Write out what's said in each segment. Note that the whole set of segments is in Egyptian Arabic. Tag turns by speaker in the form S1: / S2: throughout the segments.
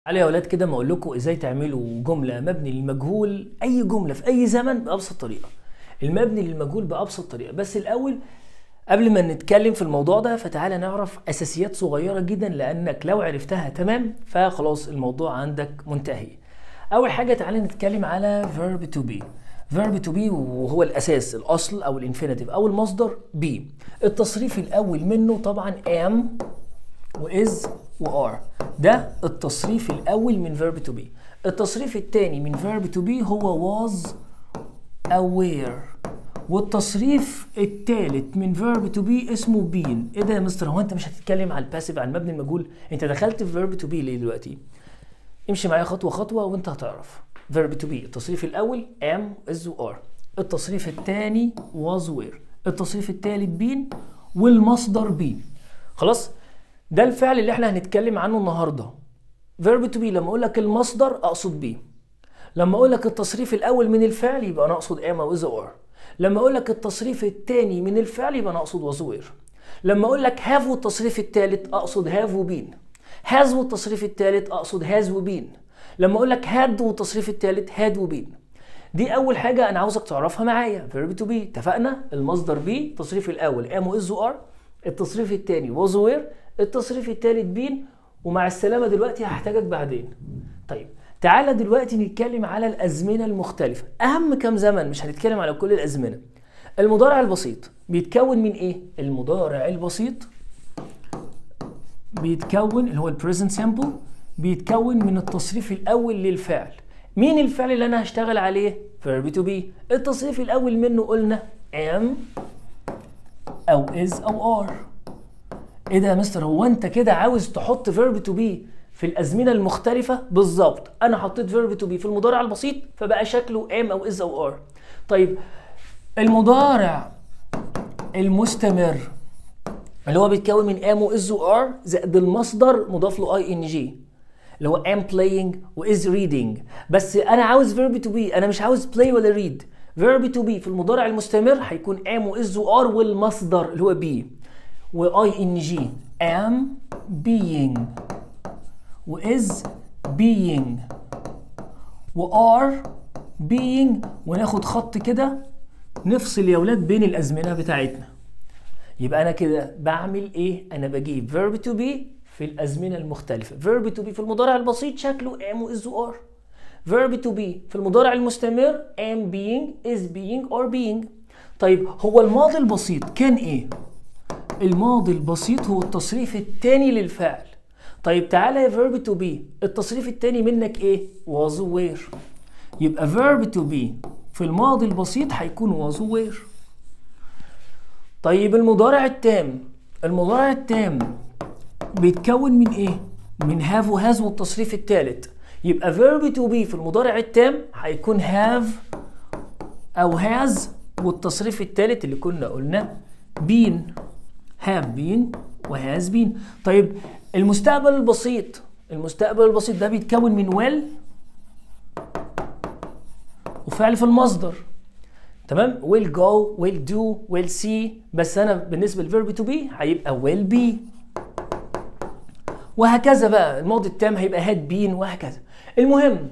S1: تعالوا يا اولاد كده ما اقول لكم ازاي تعملوا جمله مبني للمجهول اي جمله في اي زمن بابسط طريقه المبني للمجهول بابسط طريقه بس الاول قبل ما نتكلم في الموضوع ده فتعالى نعرف اساسيات صغيره جدا لانك لو عرفتها تمام فخلاص الموضوع عندك منتهي اول حاجه تعالى نتكلم على verb to be verb to be وهو الاساس الاصل او الانفينيتيف او المصدر be التصريف الاول منه طبعا am وis وار ده التصريف الاول من verb to be التصريف الثاني من verb to be هو was aware والتصريف الثالث من verb to be اسمه been ايه ده يا مستر هو انت مش هتتكلم على الباسيف على المبني المجهول انت دخلت في verb to be ليه دلوقتي امشي معايا خطوه خطوه وانت هتعرف verb to be التصريف الاول am is و are التصريف الثاني was were التصريف الثالث been والمصدر be خلاص ده الفعل اللي احنا هنتكلم عنه النهارده verb to be لما اقول لك المصدر اقصد be لما اقول لك التصريف الاول من الفعل يبقى انا اقصد am او is or لما اقول لك التصريف الثاني من الفعل يبقى انا اقصد was were لما اقول لك have والتصريف الثالث اقصد have وبين has والتصريف الثالث اقصد has وبين لما اقول لك had والتصريف الثالث had وبين دي اول حاجه انا عاوزك تعرفها معايا verb to be اتفقنا المصدر be التصريف الاول am و is و are التصريف الثاني was were التصريف الثالث بين ومع السلامه دلوقتي هحتاجك بعدين طيب تعالى دلوقتي نتكلم على الازمنه المختلفه اهم كام زمن مش هنتكلم على كل الازمنه المضارع البسيط بيتكون من ايه المضارع البسيط بيتكون اللي هو البريزنت سامبل بيتكون من التصريف الاول للفعل مين الفعل اللي انا هشتغل عليه verb to be التصريف الاول منه قلنا am او is او are ايه ده يا مستر هو انت كده عاوز تحط verb to be في الازمنه المختلفه بالظبط انا حطيت verb to be في المضارع البسيط فبقى شكله am او is او are طيب المضارع المستمر اللي هو بيتكون من am و is و are زائد المصدر مضاف له اي ان جي اللي هو am playing و is reading بس انا عاوز verb to be انا مش عاوز play ولا read verb to be في المضارع المستمر هيكون am و is و are والمصدر اللي هو be و I N G am being و is being و are being وناخد خط كده نفصل يا ولاد بين الأزمنة بتاعتنا يبقى أنا كده بعمل إيه؟ أنا بجيب verb to be في الأزمنة المختلفة verb to be في المضارع البسيط شكله am و is و are verb to be في المضارع المستمر am being is being or being طيب هو الماضي البسيط كان إيه؟ الماضي البسيط هو التصريف الثاني للفعل طيب تعالى يا verb to be التصريف الثاني منك ايه was were يبقى verb to be في الماضي البسيط هيكون was were طيب المضارع التام المضارع التام بيتكون من ايه من have و has والتصريف الثالث يبقى verb to be في المضارع التام هيكون have او has والتصريف الثالث اللي كنا قلنا been have been و has been طيب المستقبل البسيط المستقبل البسيط ده بيتكون من will وفعل في المصدر تمام will go will do will see بس انا بالنسبه للفيرب to be هيبقى will be وهكذا بقى الماضي التام هيبقى had been وهكذا المهم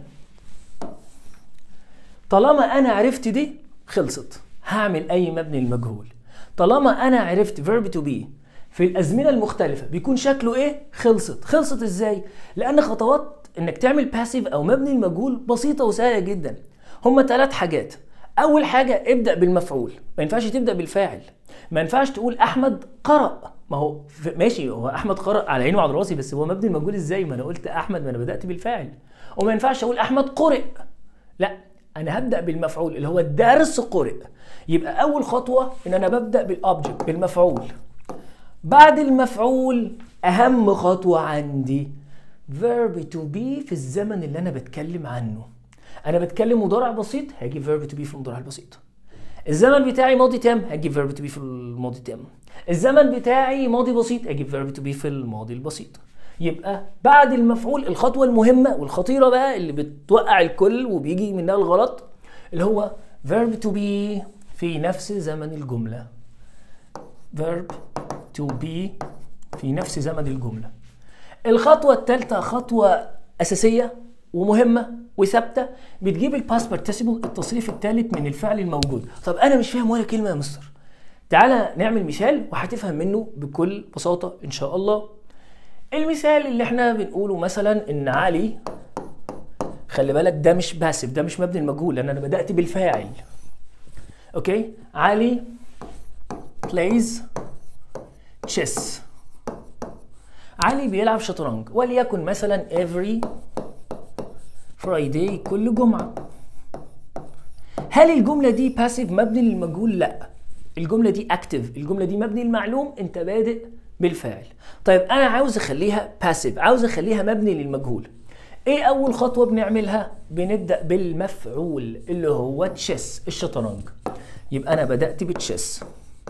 S1: طالما انا عرفت دي خلصت هعمل اي مبني للمجهول طالما انا عرفت verb to be في الازمنه المختلفه بيكون شكله ايه خلصت خلصت ازاي لان خطوات انك تعمل باسيف او مبني المجهول بسيطه وسهله جدا هما ثلاث حاجات اول حاجه ابدا بالمفعول ما ينفعش تبدا بالفاعل ما ينفعش تقول احمد قرأ ما هو ماشي هو احمد قرأ على عيني وعلى راسي بس هو مبني المجهول ازاي ما انا قلت احمد ما انا بدات بالفاعل وما ينفعش اقول احمد قرئ لا انا هبدا بالمفعول اللي هو الدرس قرئ يبقى اول خطوه ان انا ببدا بالاوبجكت بالمفعول بعد المفعول اهم خطوه عندي verb to be في الزمن اللي انا بتكلم عنه انا بتكلم مضارع بسيط هجيب verb to be في المضارع البسيط الزمن بتاعي ماضي تام هجيب verb to be في الماضي التام الزمن بتاعي ماضي بسيط هجيب verb to be في الماضي البسيط يبقى بعد المفعول الخطوه المهمه والخطيره بقى اللي بتوقع الكل وبيجي منها الغلط اللي هو verb to be في نفس زمن الجمله verb to be في نفس زمن الجمله الخطوه الثالثه خطوه اساسيه ومهمه وثابته بتجيب الباست بارتيسيبل التصريف الثالث من الفعل الموجود طب انا مش فاهم ولا كلمه يا مستر تعالى نعمل مثال وهتفهم منه بكل بساطه ان شاء الله المثال اللي احنا بنقوله مثلا ان علي خلي بالك ده مش باسف ده مش مبني المجهول لان انا بدات بالفاعل اوكي علي plays chess علي بيلعب شطرنج وليكن مثلا every Friday كل جمعة هل الجملة دي باسيف مبني للمجهول؟ لا الجملة دي اكتف الجملة دي مبني المعلوم انت بادئ بالفعل طيب انا عاوز اخليها باسيف عاوز اخليها مبني للمجهول ايه اول خطوة بنعملها بنبدأ بالمفعول اللي هو تشيس الشطرنج يبقى انا بدأت بتشيس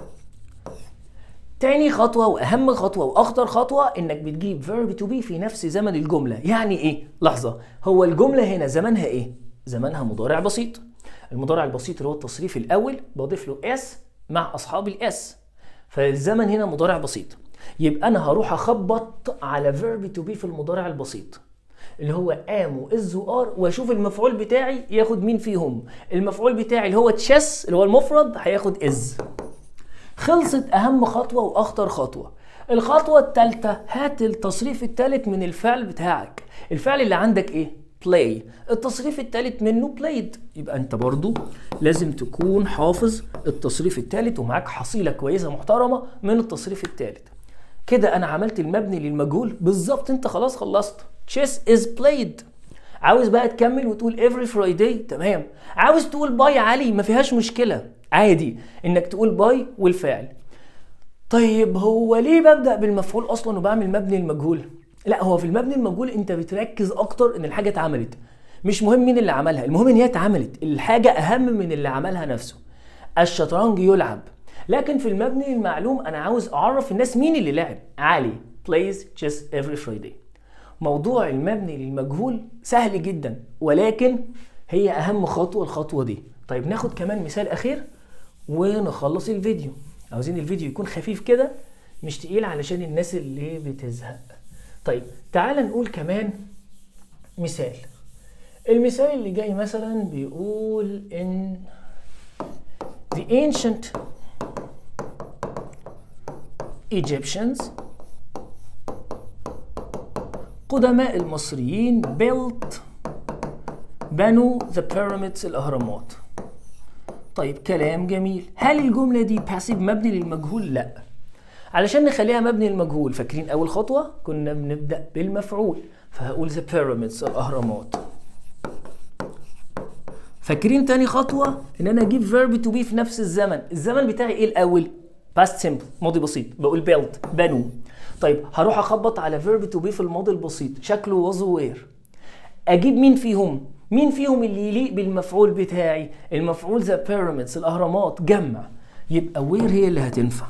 S1: تاني خطوة وأهم خطوة وأخطر خطوة إنك بتجيب verb to be في نفس زمن الجملة، يعني إيه؟ لحظة، هو الجملة هنا زمنها إيه؟ زمنها مضارع بسيط. المضارع البسيط اللي هو التصريف الأول بضيف له s مع أصحاب الاس. فالزمن هنا مضارع بسيط. يبقى أنا هروح أخبط على verb to be في المضارع البسيط. اللي هو ام واز وار واشوف المفعول بتاعي ياخد مين فيهم المفعول بتاعي اللي هو تشيس اللي هو المفرد هياخد از خلصت اهم خطوه واخطر خطوه الخطوه الثالثه هات التصريف الثالث من الفعل بتاعك الفعل اللي عندك ايه play التصريف الثالث منه played يبقى انت برضو لازم تكون حافظ التصريف الثالث ومعاك حصيله كويسه محترمه من التصريف الثالث كده انا عملت المبني للمجهول بالظبط انت خلاص خلصت chess is played عاوز بقى تكمل وتقول every Friday تمام عاوز تقول باي علي ما فيهاش مشكله عادي انك تقول باي والفعل طيب هو ليه ببدا بالمفعول اصلا وبعمل مبني المجهول لا هو في المبني المجهول انت بتركز اكتر ان الحاجه اتعملت مش مهم مين اللي عملها المهم ان هي اتعملت الحاجه اهم من اللي عملها نفسه الشطرنج يلعب لكن في المبني المعلوم انا عاوز اعرف الناس مين اللي لعب علي plays chess every Friday موضوع المبني للمجهول سهل جدا ولكن هي اهم خطوه الخطوه دي طيب ناخد كمان مثال اخير ونخلص الفيديو عاوزين الفيديو يكون خفيف كده مش تقيل علشان الناس اللي بتزهق طيب تعال نقول كمان مثال المثال اللي جاي مثلا بيقول ان the ancient Egyptians قدماء المصريين built بنوا the pyramids الأهرامات طيب كلام جميل هل الجملة دي باسيف مبني للمجهول؟ لا علشان نخليها مبني للمجهول فاكرين أول خطوة كنا بنبدأ بالمفعول فهقول the pyramids الأهرامات فاكرين تاني خطوة إن أنا أجيب verb to be في نفس الزمن الزمن بتاعي إيه الأول؟ past simple ماضي بسيط بقول built بنوا طيب هروح أخبط على verb to be في الماضي البسيط شكله was where أجيب مين فيهم؟ مين فيهم اللي يليق بالمفعول بتاعي المفعول ذا بيراميدز الاهرامات جمع يبقى وير هي اللي هتنفع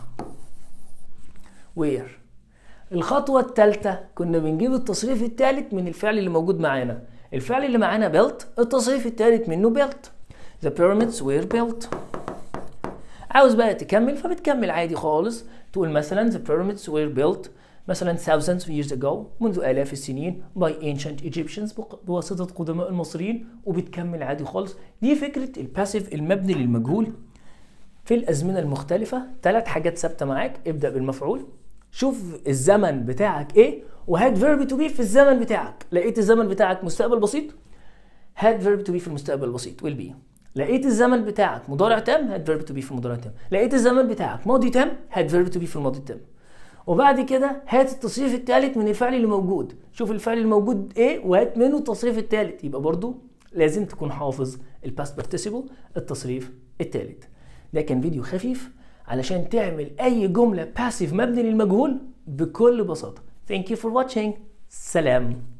S1: وير الخطوة الثالثة كنا بنجيب التصريف الثالث من الفعل اللي موجود معانا الفعل اللي معانا بيلت التصريف الثالث منه بيلت The pyramids were built عاوز بقى تكمل فبتكمل عادي خالص تقول مثلا the pyramids were built مثلا thousands of years ago منذ آلاف السنين by ancient Egyptians بواسطة قدماء المصريين وبتكمل عادي خالص دي فكرة الباسيف المبني للمجهول في الأزمنة المختلفة ثلاث حاجات ثابتة معاك ابدأ بالمفعول شوف الزمن بتاعك ايه وهات فيرب تو بي في الزمن بتاعك لقيت الزمن بتاعك مستقبل بسيط هات فيرب تو بي في المستقبل البسيط ويل بي لقيت الزمن بتاعك مضارع تام هات فيرب تو بي في المضارع تام لقيت الزمن بتاعك ماضي تام هات فيرب تو بي في الماضي التام وبعد كده هات التصريف الثالث من الفعل اللي موجود شوف الفعل الموجود ايه وهات منه التصريف الثالث يبقى برضو لازم تكون حافظ الباست بارتيسيبل التصريف الثالث ده كان فيديو خفيف علشان تعمل اي جمله باسيف مبني للمجهول بكل بساطه Thank you for watching سلام